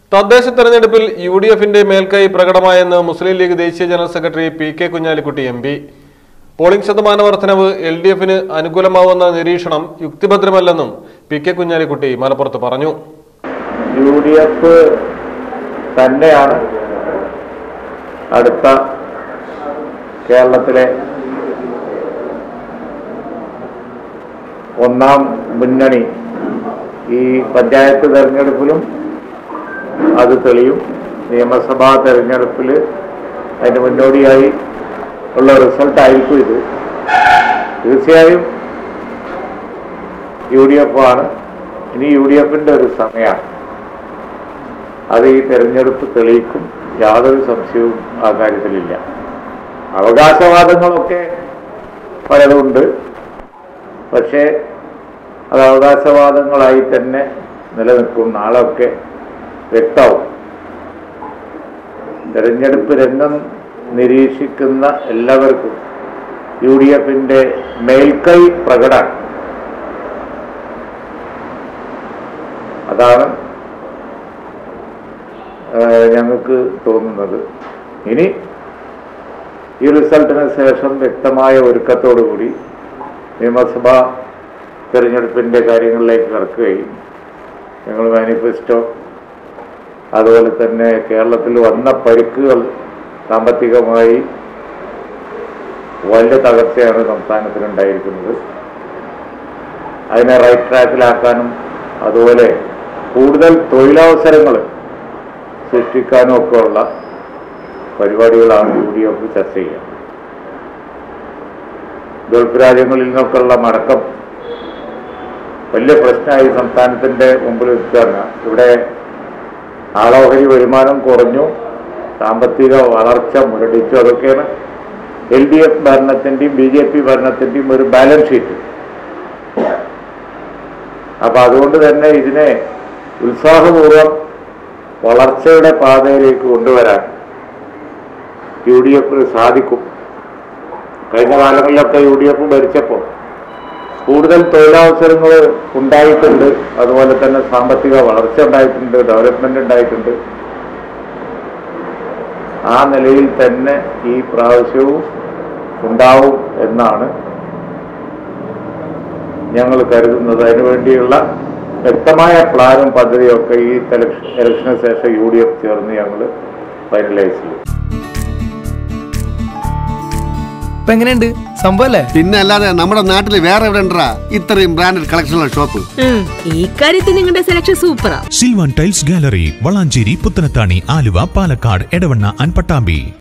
തദ്ദേശ തെരഞ്ഞെടുപ്പിൽ U D എഫിന്റെ മേൽക്കൈ പ്രകടമായെന്ന് മുസ്ലിം ലീഗ് ദേശീയ general secretary P K Kunhalikutty M P polling ശതമാന വർധനവ് എൽ ഡി എഫിന് അനുകൂലമാവുന്ന നിരീക്ഷണം യുക്തിഭദ്രമല്ലെന്നും പി കെ കുഞ്ഞാലിക്കുട്ടി മലപ്പുറത്ത് പറഞ്ഞു യു ഡി എഫ് തന്നെയാണ് അടുത്ത കേരളത്തിലെ ഒന്നാം മുന്നണി ഈ പഞ്ചായത്ത് തെരഞ്ഞെടുപ്പിലും അത് തെളിയും നിയമസഭാ തെരഞ്ഞെടുപ്പിൽ അതിന് മുന്നോടിയായി ഉള്ള റിസൾട്ട് ആയിരിക്കും ഇത് തീർച്ചയായും യു ഡി എഫ് ആണ് ഇനി യു ഡി എഫിന്റെ ഒരു സമയമാണ് അത് ഈ തെരഞ്ഞെടുപ്പ് തെളിയിക്കും യാതൊരു സംശയവും ആ കാര്യത്തിലില്ല അവകാശവാദങ്ങളൊക്കെ പലതുണ്ട് പക്ഷേ അത് അവകാശവാദങ്ങളായി തന്നെ നിലനിൽക്കും നാളെയൊക്കെ വ്യക്തമാവും തെരഞ്ഞെടുപ്പ് രംഗം നിരീക്ഷിക്കുന്ന എല്ലാവർക്കും യു ഡി എഫിന്റെ മേൽക്കൈ പ്രകടമാണ് അതാണ് ഏഹ്, ഞങ്ങൾക്ക് തോന്നുന്നത് ഇനി ഈ റിസൾട്ടിന് ശേഷം വ്യക്തമായ ഒരുക്കത്തോടുകൂടി നിയമസഭാ തെരഞ്ഞെടുപ്പിന്റെ കാര്യങ്ങളിലേക്ക് കടക്കുകയും ഞങ്ങൾ മാനിഫെസ്റ്റോ അതുപോലെ തന്നെ കേരളത്തിൽ വന്ന പരിക്കുകൾ സാമ്പത്തികമായി വലിയ തകർച്ചയാണ് സംസ്ഥാനത്തിനുണ്ടായിരിക്കുന്നത് അതിനെ റൈറ്റ് ട്രാക്കിലാക്കാനും അതുപോലെ കൂടുതൽ തൊഴിലവസരങ്ങൾ സൃഷ്ടിക്കാനും ഒക്കെ ഉള്ള പരിപാടികളാണ് യു ഡി എഫ് ചർച്ച ചെയ്യുക ഗൾഫ് രാജ്യങ്ങളിൽ നിന്നൊക്കെയുള്ള മടക്കം വലിയ പ്രശ്നമായി സംസ്ഥാനത്തിന്റെ മുമ്പിൽ നിൽക്കുകയാണ് ഇവിടെ ആളോഹരി വരുമാനം കുറഞ്ഞു സാമ്പത്തിക വളർച്ച മുരടിച്ചു അതൊക്കെയാണ് എൽ ഡി എഫ് ഭരണത്തിന്റെയും ബി ജെ പി ഭരണത്തിന്റെയും ഒരു ബാലൻസ് ഷീറ്റ് അപ്പൊ അതുകൊണ്ട് തന്നെ ഇതിനെ ഉത്സാഹപൂർവം വളർച്ചയുടെ പാതയിലേക്ക് കൊണ്ടുവരാൻ യു ഡി എഫിന് സാധിക്കും കഴിഞ്ഞ കാലങ്ങളിലൊക്കെ യു ഡി എഫ് ഭരിച്ചപ്പോൾ കൂടുതൽ തൊഴിലവസരങ്ങൾ ഉണ്ടായിട്ടുണ്ട് അതുപോലെ തന്നെ സാമ്പത്തിക വളർച്ച ഉണ്ടായിട്ടുണ്ട് ഡെവലപ്മെന്റ് ഉണ്ടായിട്ടുണ്ട് ആ നിലയിൽ തന്നെ ഈ പ്രാവശ്യവും ഉണ്ടാവും എന്നാണ് ഞങ്ങൾ കരുതുന്നത് അതിനുവേണ്ടിയുള്ള വ്യക്തമായ പ്ലാനും പദ്ധതിയൊക്കെ ഈ ഇലക്ഷ- ഇലക്ഷന് ശേഷം യു ഡി എഫ് ചേർന്ന് ഞങ്ങൾ ഫൈനലൈസ് ചെയ്യും ഇപ്പൊ എങ്ങനെയുണ്ട് സംഭവം അല്ലേ പിന്നെ അല്ലാതെ നമ്മുടെ നാട്ടിൽ വേറെ എവിടെ ഉണ്ടാ ഇത്രയും ബ്രാൻഡഡ് കളക്ഷനുള്ള ഷോപ്പ് ഉം, ഈ കാര്യത്തിൽ നിങ്ങളുടെ സെലക്ഷൻ സൂപ്പറാ Sylvan tiles gallery Valanchery Puthanathani Aluva Palakkad Edavanna and Pattambi